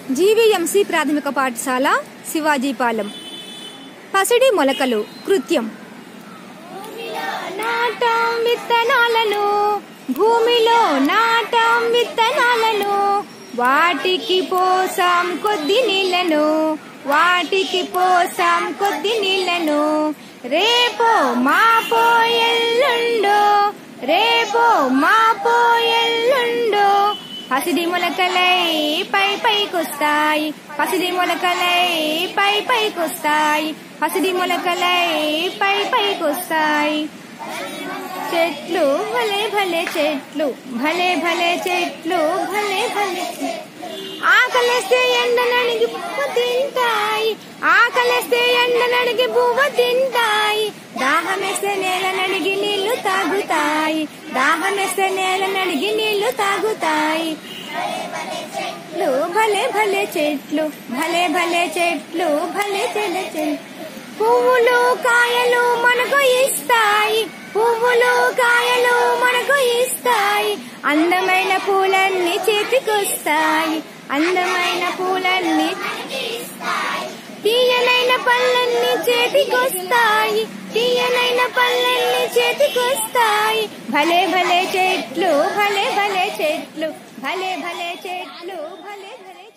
GVMC ప్రాథమిక పాఠశాల శివాజీపాలెం పసిడి మొలకలు కృత్యం నాటం విత్తనాలను భూమిలో నాటం విత్తనాలను వాటికి పోసాం కొద్ది నీళ్లను వాటికి పోసాం కొద్ది నీళ్లను రేపో మాపో ఎల్లుండో రేపో మాపో ఎల్లుండో పసిడి మొలకలై పై పైకొస్తాయి పసిడి మొలకలై పై పైకొస్తాయి పసిడి మొలకలై పై పైకొస్తాయి చెట్లు భలే భలే చెట్లు భలే భలే చెట్లు భలే భలే చెట్లు. ఆకలిస్తే ఎండ నడిగి పువ్వు తింటాయి ఆకలిస్తే ఎండ నడిగి పువ్వు తింటాయి దాహమేస్తే నేల నడిగి నీళ్లు తాగుతాయి దాహమేస్తే నేల నడిగి నీళ్లు తాగుతాయి చెట్లు భలే భలే చెట్లు భలే భలే చెట్లు భలే చెలే చెట్లు పువ్వులు కాయలు మనకు ఇస్తాయి పువ్వులు కాయలు మనకు ఇస్తాయి అందమైన పూలన్నీ చేతికొస్తాయి అందమైన పూలన్నీ తీయనైన పళ్ళన్నీ చేతికొస్తాయి తీయనైన పళ్ళన్నీ చేతికొస్తాయి భలే భలే చెట్లు భలే భలే చెట్లు భలే భలే చెట్లు భలే భలే